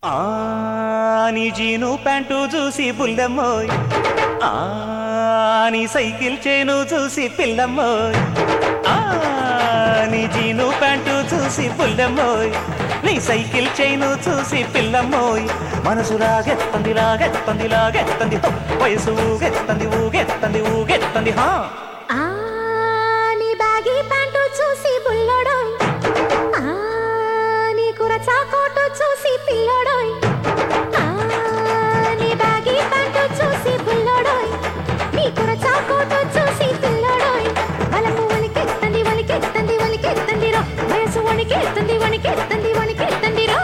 ఆ నీ జీను ప్యాంటు చూసి బుల్లమ్మోయ్ ఆ నీ సైకిల్ చేను చూసి పిల్లమ్మోయ్ ఆ నీ జీను ప్యాంటు చూసి బుల్లమ్మోయ్ నీ సైకిల్ చైను చూసి పిల్లమ్మోయ్ మనసు లాగెత్తంది లాగెత్తంది లాగెత్తంది హో! వయసు ఊగెత్తంది ఊగెత్తంది ఊగెత్తంది హా ఆ నీ బ్యాగీ ప్యాంటు చూసి బుల్లడోయ్ ఆ నీ కురచా కోటు చూసి పిల్లడోయ్ ఆ నీ బ్యాగీ ప్యాంటు చూసి బుల్లడోయ్ నీ కురచా కోటు చూసి పిల్లడోయ్ వలకు వలికెత్తంది వలికెత్తంది వలికెత్తంది రో వయసు వణికెత్తంది వణికెత్తంది వణికెత్తంది రో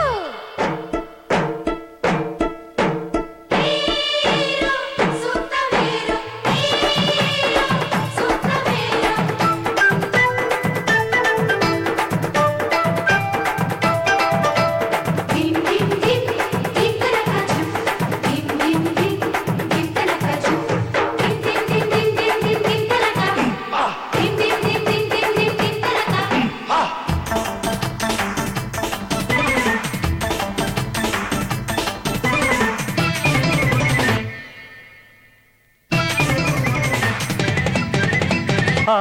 ఆ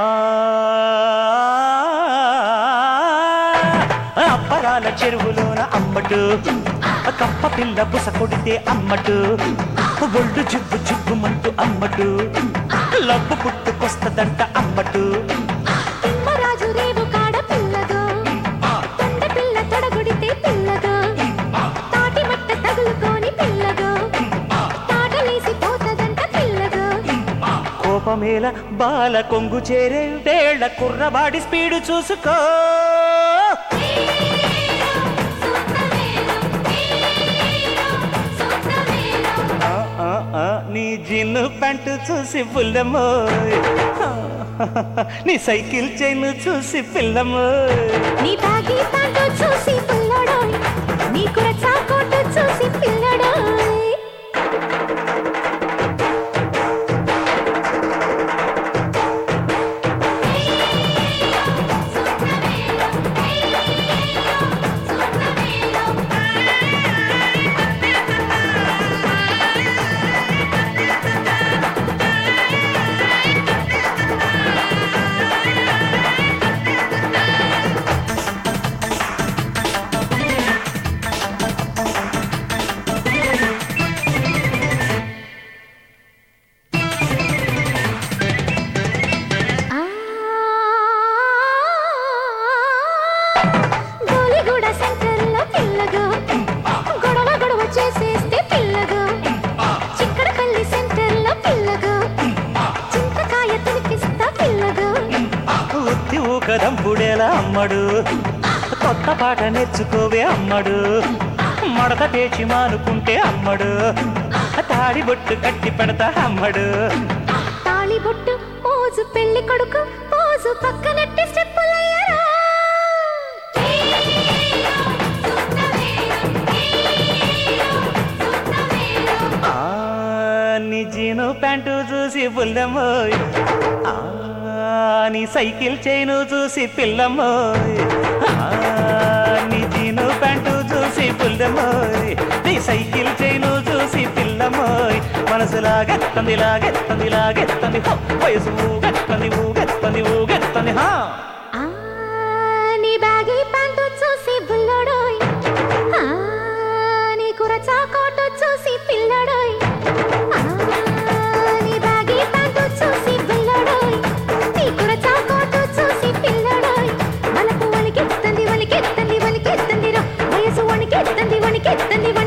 అప్పరాల చెరువులోన అమ్మటు కప్ప పిల్ల బుస కొడితే అమ్మటు ఒళ్ళు జుబ్బు జుబ్బుమంటూ అమ్మటు లబ్బు పుట్టుకొస్తదంట అమ్మటు తిమ్మరాజు రేవు కాడ పిల్లగా తొండ పిల్ల తొడగొడితే పిల్లగా తాటి మట్ట తగులుకొని పిల్లగా తాటలేసి పోతదంట పిల్లగా కోపమేల బాల కొంగు చేరే వేళ కుర్రబాడి స్పీడు చూసుకో ఆ, ఆ, ఆ, నీ జిన్ను ప్యాంటు చూసి పుల్లమ్మోయ్ నీ సైకిల్ చైన్ చూసి పిల్లమ్మోయ్ నీ బ్యాగీ ప్యాంటు చూసి పిల్లడోయ్ నీ కురచా కోటు చూసి పిల్లడోయ్ ఆ గోలిగూడ సెంటర్లో పిల్లగా గొడవ గొడవ చేసేస్తే పిల్లగా చిక్కడపల్లి సెంటర్లో పిల్లగా చింతకాయ తినిపిస్తా పిల్లగా ఉత్తి ఊకదంపుడేలా అమ్మడు కొత్త పాట నేర్చుకోవే అమ్మడు మడత పేచి మానుకుంటే అమ్మడు తాడి బొట్టు కట్టి పెడతా అమ్మడు తాళి బొట్టు మోజు పెళ్లి కొడుకు మోజు పక్కనట్టి స్టెప్పులయ్యారా ఆ నీ జీను ప్యాంటు చూసి పుల్లమ్మోయ్ ఆ నీ సైకిల్ చైను చూసి పిల్లమ్మోయ్ ఆ నీ జీను ప్యాంటు చూసి పుల్లమ్మోయ్ నీ సైకిల్ చైను చూసి పిల్లమ్మోయ్ మనసు లాగెత్తంది లాగెత్తంది లాగెత్తంది హో! వయసు ఊగెత్తంది ఊగెత్తంది ఊగెత్తంది హా ఆ నీ బ్యాగీ ప్యాంటు చూసి బుల్లడోయ్ ఆ నీ కురచా కోటు చూసి పిల్లడోయ్ ఆ నీ బ్యాగీ ప్యాంటు చూసి బుల్లడోయ్ నీ కురచా కోటు చూసి పిల్లడోయ్ మనకు వణికెత్తంది వణికెత్తంది వణికెత్తంది రా వయసు వణికెత్తంది వణికెత్తంది వణికెత్తంది